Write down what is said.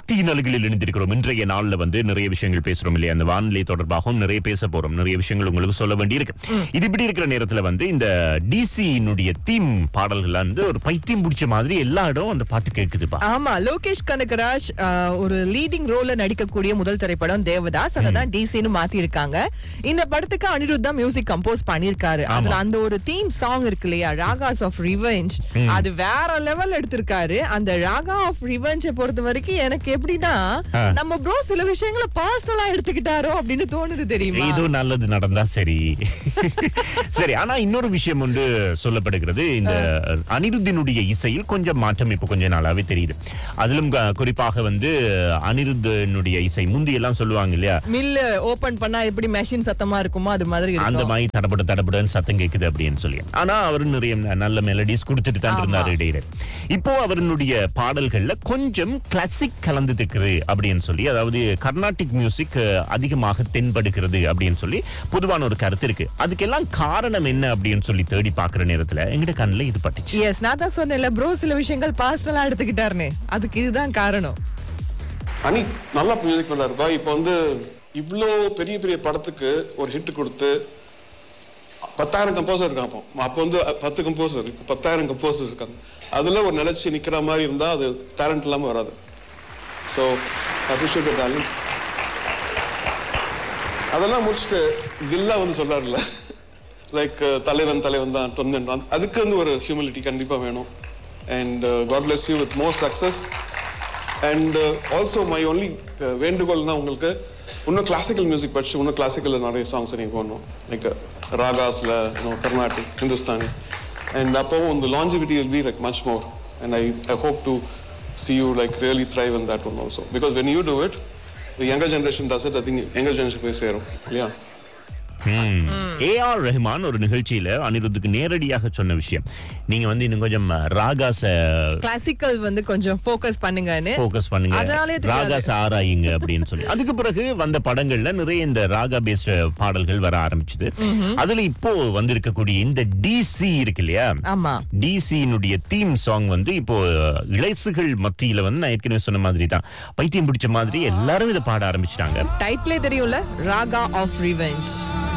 சக்தியின் அலுகளில் இணைந்திருக்கிறோம் இன்றைய நாள்ல வந்து நிறைய விஷயங்கள் பேசுறோம் இல்லையா அந்த வானிலை தொடர்பாகவும் நிறைய பேச போறோம் நிறைய விஷயங்கள் உங்களுக்கு சொல்ல வேண்டியிருக்கு இது இப்படி இருக்கிற நேரத்துல வந்து இந்த டிசியினுடைய தீம் பாடல்கள் வந்து ஒரு பைத்தியம் பிடிச்ச மாதிரி எல்லா இடம் அந்த பாட்டு கேக்குதுப்பா ஆமா லோகேஷ் கனகராஜ் ஆஹ், ஒரு லீடிங் ரோல்ல நடிக்கக்கூடிய முதல் திரைப்படம் தேவதாஸ் அததான் டிசின்னு மாத்தி இருக்காங்க இந்த படத்துக்கு அனிருத் தான் மியூசிக் கம்போஸ் பண்ணிருக்காரு அதுல அந்த ஒரு தீம் சாங் இருக்கு இல்லையா ராகாஸ் ஆஃப் ரிவெஞ்ச் அது வேற லெவல் எடுத்திருக்காரு அந்த ராகா ஆஃப் ரிவெஞ்ச பொறுத்த வரைக்கும் எனக்கு எப்படின்னா நம்ம ப்ரோ சில விஷயங்களை பர்சனலா எடுத்துக்கிட்டாரோ அப்படின்னு தோணுது தெரியுமா ஏதோ நல்லது நடந்தா சரி சரி ஆனா இன்னொரு விஷயம் ஒன்று சொல்லப்படுகிறது இந்த அனிருத்தினுடைய இசையில் கொஞ்சம் மாற்றம் இப்ப கொஞ்ச நாளாவே தெரியுது அதிலும் க- குறிப்பாக வந்து அனிருத்தினுடைய இசை முந்தி எல்லாம் சொல்லுவாங்க இல்லையா மில்லு ஓபன் பண்ணா எப்படி மெஷின் சத்தமா இருக்குமோ அது மாதிரி அந்த இருக்கும் மாதிரி தடபட தடபடன்னு சத்தம் கேக்குது அப்படின்னு சொல்லி ஆனா அவர் நிறைய ந- நல்ல மெலடிஸ் கொடுத்துட்டு தான் இருந்தாரு இடையில இப்போ அவருடைய பாடல்கள்ல கொஞ்சம் கிளாசிக் கலந்துருக்குது அப்படின்னு சொல்லி அதாவது கர்நாடிக் மியூசிக் அஹ், அதிகமாக தென்படுகிறது அப்படின்னு சொல்லி பொதுவான ஒரு கருத்து இருக்கு அதுக்கெல்லாம் காரணம் என்ன அப்படின்னு சொல்லி தேடி பாக்குற நேரத்துல எங்கிட்ட கண்ணுல இது பட்டுச்சு எஸ் நான் தான் சொன்னேன்ல ப்ரோ சில விஷயங்கள் பர்சனலா எடுத்துக்கிட்டாருன்னு அதுக்கு இதுதான் காரணம் அனி நல்லா மியூசிக் பண்ணாருப்பா இப்போ வந்து இவ்வளோ பெரிய பெரிய படத்துக்கு ஒரு ஹிட் கொடுத்து பத்தாயிரம் கம்போசர் இருக்கான் அப்போ அப்போ வந்து பத்து கம்போசர் இப்போ பத்தாயிரம் கம்போசர் இருக்காங்க அதில் ஒரு நிலைச்சி நிற்கிற மாதிரி இருந்தால் அது டேலண்ட் இல்லாமல் வராது ஸோ அப்ரிஷியேட் டேலண்ட் அதெல்லாம் முடிச்சுட்டு தில்லா வந்து சொல்றாருல்ல லைக் தலைவன் தலைவன் தான் தொந்தன் தான் அதுக்கு வந்து ஒரு ஹியூமிலிட்டி கண்டிப்பாக வேணும் and God bless you with more success and also my only வேண்டுகோள்னா உங்களுக்கு இன்னும் கிளாசிக்கல் மியூசிக் படிச்சு இன்னும் கிளாசிக்கலில் நிறைய சாங்ஸ் நீங்கள் போடணும் லைக் ராகாஸில் கர்நாடிக் ஹிந்துஸ்தானி அண்ட் அப்போவும் இந்த longevity will be like much more and I I hope to see you like really thrive in that one also because when you do it the younger generation does it i think younger generation போய் சேரும் இல்லையா A R Rahman ஒரு நிகழ்ச்சியில அனிருத்துக்கு நேரடியாக சொன்ன விஷயம் நீங்க வந்து இன்னும் கொஞ்சம் ராகாஸ கிளாசிக்கல் வந்து கொஞ்சம் ஃபோக்கஸ் பண்ணுங்கன்னு ஃபோக்கஸ் பண்ணுங்க அதனாலே தெரியாது. ராகாஸ் ஆராயுங்க அப்படின்னு சொல்லி அதுக்கு பிறகு வந்த படங்கள்ல நிறைய இந்த ராகா பேஸ்ட் பாடல்கள் வர ஆரம்பிச்சது அதுல இப்போ வந்திருக்கக்கூடிய இந்த டிசி இருக்கு இல்லையா ஆமா டிசியினுடைய தீம் சாங் வந்து இப்போ இளைசுகள் மத்தியில வந்து நான் ஏற்கனவே சொன்ன மாதிரி தான் பைத்தியம் பிடிச்ச மாதிரி எல்லாரும் இதை பாட ஆரம்பிச்சிட்டாங்க டைட்டிலே தெரியும்ல ராகா ஆஃப் ரிவெஞ்ச்